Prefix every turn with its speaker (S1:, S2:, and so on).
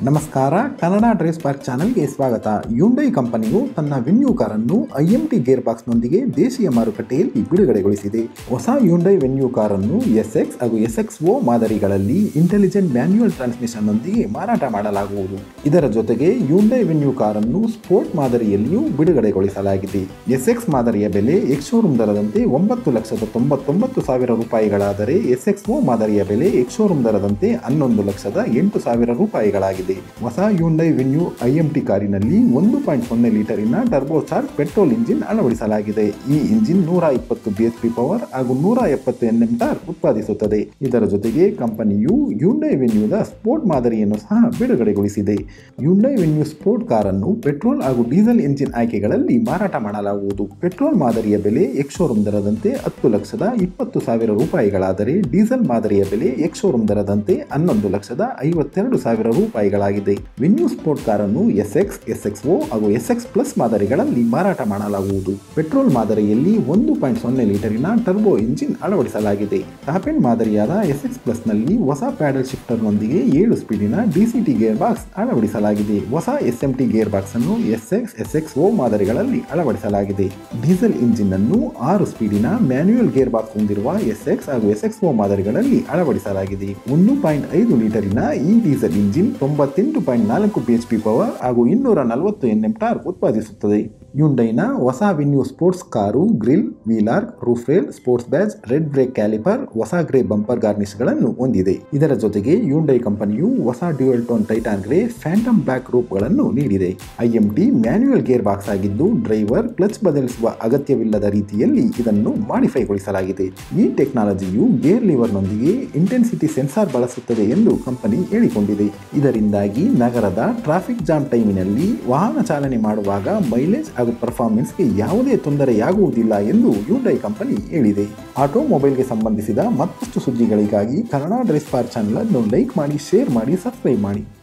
S1: ನಮಸ್ಕಾರ Kannada Drèze park ಚಾನೆಲ್ಗೆ ಸ್ವಾಗತ ಯುಂಡೈ ಕಂಪನಿಯು ತನ್ನ ವೆನ್ಯೂ ಕಾರನ್ನು ಐಎಂಟಿ ಗೇರ್ ಬಾಕ್ಸ್ನೊಂದಿಗೆ ದೇಶೀಯ ಮಾರುಕಟ್ಟೆಯಲ್ಲಿ ಬಿಡುಗಡೆಗೊಳಿಸಿದೆ ಹೊಸ ಯುಂಡೈ ವೆನ್ಯೂ ಕಾರನ್ನು ಎಸ್ಎಕ್ಸ್ ಹಾಗೂ ಎಸ್ಎಕ್ಸ್ ಓ ಮಾದರಿಗಳಲ್ಲಿ ಇಂಟೆಲಿಜೆಂಟ್ ಮ್ಯಾನ್ಯುಯಲ್ ಟ್ರಾನ್ಸ್ಮಿಷನ್ನೊಂದಿಗೆ ಮಾರಾಟ ಮಾಡಲಾಗುವುದು ಇದರ ಜೊತೆಗೆ ಯುಂಡೈ ವೆನ್ಯೂ ಕಾರನ್ನು ಸ್ಪೋರ್ಟ್ ಮಾದರಿಯಲ್ಲಿಯೂ ಬಿಡುಗಡೆಗೊಳಿಸಲಾಗಿದೆ ಎಸ್ಎಕ್ಸ್ ಮಾದರಿಯ ಬೆಲೆ ಎಕ್ಸ್ ಶೋರೂಮ್ ದರದಂತೆ ಒಂಬತ್ತು ಲಕ್ಷದ ತೊಂಬತ್ತೊಂಬತ್ತು ಸಾವಿರ ರೂಪಾಯಿಗಳಾದರೆ ಎಸ್ಎಕ್ಸ್ ಓ ಮಾದರಿಯ ಬೆಲೆ ಎಕ್ಸ್ ಶೋರೂಮ್ ದರದಂತೆ ಹನ್ನೊಂದು ಲಕ್ಷದ ಎಂಟು ಸಾವಿರ ರೂಪಾಯಿಗಳಾಗಿದೆ ಹೊಸ ಯುಂಡೈ ವೆನ್ಯೂ ಐಎಂಟಿ ಕಾರಿನಲ್ಲಿ ಒಂದು ಪಾಯಿಂಟ್ ಸೊನ್ನೆ ಲೀಟರಿನ ಟರ್ಬೋ ಚಾರ್ಜ್ ಪೆಟ್ರೋಲ್ ಇಂಜಿನ್ ಅಳವಡಿಸಲಾಗಿದೆ ಈ ಇಂಜಿನ್ ನೂರ ಇಪ್ಪತ್ತು ಬಿಎಚ್ಪಿ ಪವರ್ ಹಾಗೂ ನೂರ ಎಪ್ಪತ್ತು ಎನ್ಎಂ ಟಾರ್ ಉತ್ಪಾದಿಸುತ್ತದೆ ಇದರ ಜೊತೆಗೆ ಕಂಪನಿಯು ಯುಂಡೈ ವೆನ್ಯೂದ ಸ್ಪೋರ್ಟ್ ಮಾದರಿಯನ್ನು ಸಹ ಬಿಡುಗಡೆಗೊಳಿಸಿದೆ ಯುಂಡೈ ವೆನ್ಯೂ ಸ್ಪೋರ್ಟ್ ಕಾರನ್ನು ಪೆಟ್ರೋಲ್ ಹಾಗೂ ಡೀಸೆಲ್ ಎಂಜಿನ್ ಆಯ್ಕೆಗಳಲ್ಲಿ ಮಾರಾಟ ಮಾಡಲಾಗುವುದು ಪೆಟ್ರೋಲ್ ಮಾದರಿಯ ಬೆಲೆ ಎಕ್ಸ್ ಶೋರೂಮ್ ದರದಂತೆ ಹತ್ತು ಲಕ್ಷದ ಇಪ್ಪತ್ತು ಸಾವಿರ ರೂಪಾಯಿಗಳಾದರೆ ಡೀಸೆಲ್ ಮಾದರಿಯ ಬೆಲೆ ಎಕ್ಸ್ ಶೋರೂಮ್ ದರದಂತೆ ಹನ್ನೊಂದು ಲಕ್ಷದ ಐವತ್ತೆರಡು ಸಾವಿರ ರೂಪಾಯಿಗಳಾಗಿದೆ ವೆನ್ಯೂ ಸ್ಪೋರ್ಟ್ ಕಾರನ್ನು ಎಸ್ಎಕ್ಸ್ ಎಸ್ಎಕ್ಸ್ ಓ ಹಾಗೂ ಎಸ್ಎಕ್ಸ್ ಪ್ಲಸ್ ಮಾದರಿಗಳಲ್ಲಿ ಮಾರಾಟ ಮಾಡಲಾಗುವುದು ಪೆಟ್ರೋಲ್ ಮಾದರಿಯಲ್ಲಿ ಒಂದು ಪಾಯಿಂಟ್ ಸೊನ್ನೆ ಲೀಟರಿನ ಟರ್ಬೋ ಇಂಜಿನ್ ಅಳವಡಿಸಲಾಗಿದೆ ಟಾಪ್ ಎಂಡ್ ಮಾದರಿಯಾದ ಎಸ್ಎಕ್ಸ್ ಪ್ಲಸ್ನಲ್ಲಿ ಹೊಸ ಪ್ಯಾಡಲ್ ಶಿಫ್ಟರ್ನೊಂದಿಗೆ ಏಳು ಸ್ಪೀಡಿನ ಡಿಸಿಟಿ ಗೇರ್ ಬಾಕ್ಸ್ ಅಳವಡಿಸಲಾಗಿದೆ ಹೊಸ ಎಸ್ಎಂಟಿ ಗೇರ್ ಬಾಕ್ಸ್ ಅನ್ನು ಎಸ್ಎಕ್ಸ್ ಎಸ್ಎಕ್ಸ್ ಓ ಮಾದರಿಗಳಲ್ಲಿ ಅಳವಡಿಸಲಾಗಿದೆ ಡೀಸೆಲ್ ಇಂಜಿನ್ ಅನ್ನು ಆರು ಸ್ಪೀಡಿನ ಮ್ಯಾನ್ಯುಯಲ್ ಗೇರ್ ಬಾಕ್ಸ್ ಹೊಂದಿರುವ ಎಸ್ಎಕ್ಸ್ ಹಾಗೂ ಎಸ್ಎಕ್ಸ್ ಓ ಮಾದರಿಗಳಲ್ಲಿ ಅಳವಡಿಸಲಾಗಿದೆ ಒಂದು ಪಾಯಿಂಟ್ ಐದು ಲೀಟರಿನ ಈ ಡೀಸೆಲ್ ಇಂಜಿನ್ ತೊಂಬತ್ತೆಂಟು ಪಾಯಿಂಟ್ ನಾಲ್ಕು ಬಿಎಚ್ಪಿ ಪವರ್ ಹಾಗೂ ಇನ್ನೂರ ನಲವತ್ತು ಎನ್ಎಂ ಟಾರ್ ಉತ್ಪಾದಿಸುತ್ತದೆ ಯುಂಡೈನ ಹೊಸ ವೆನ್ಯೂ ಸ್ಪೋರ್ಟ್ಸ್ ಕಾರು ಗ್ರಿಲ್ ವೀಲಾರ್ roof rail sports badge red brake caliper ಹೊಸ ಗ್ರೇ ಬಂಪರ್ ಗಾರ್ನಿಷ್ಗಳನ್ನು ಹೊಂದಿದೆ ಇದರ ಜೊತೆಗೆ ಯುಂಡೈ ಕಂಪನಿಯು ಹೊಸ dual tone titan grey phantom black ರೂಪ್ಗಳನ್ನು ನೀಡಿದೆ ಐಎಂಟಿ ಮ್ಯಾನ್ಯುಯಲ್ ಗೇರ್ ಬಾಕ್ಸ್ ಆಗಿದ್ದು ಡ್ರೈವರ್ ಕ್ಲಚ್ ಬದಲಿಸುವ ಅಗತ್ಯವಿಲ್ಲದ ರೀತಿಯಲ್ಲಿ ಇದನ್ನು ಮಾಡಿಫೈಗೊಳಿಸಲಾಗಿದೆ ಈ ಟೆಕ್ನಾಲಜಿಯು ಗೇರ್ ಲಿವರ್ನೊಂದಿಗೆ ಇಂಟೆನ್ಸಿಟಿ ಸೆನ್ಸಾರ್ ಬಳಸುತ್ತದೆ ಎಂದು ಕಂಪನಿ ಹೇಳಿಕೊಂಡಿದೆ ಇದರಿಂದಾಗಿ ನಗರದ ಟ್ರಾಫಿಕ್ ಜಾಮ್ ಟೈಮಿನಲ್ಲಿ ವಾಹನ ಚಾಲನೆ ಮಾಡುವಾಗ ಮೈಲೇಜ್ ಹಾಗೂ ಪರ್ಫಾರ್ಮೆನ್ಸ್ಗೆ ಯಾವುದೇ ತೊಂದರೆಯಾಗುವುದಿಲ್ಲ ಎಂದು ಯುಂಡೈ ಕಂಪನಿ ಹೇಳಿದೆ ಆಟೋಮೊಬೈಲ್ಗೆ ಸಂಬಂಧಿಸಿದ ಮತ್ತಷ್ಟು ಸುದ್ದಿಗಳಿಗಾಗಿ ಕನ್ನಡ ಡ್ರೆಸ್ ಪಾರ್ ಚಾನಲ್ ಅನ್ನು ಲೈಕ್ ಮಾಡಿ ಶೇರ್ ಮಾಡಿ ಸಬ್ಸ್ಕ್ರೈಬ್ ಮಾಡಿ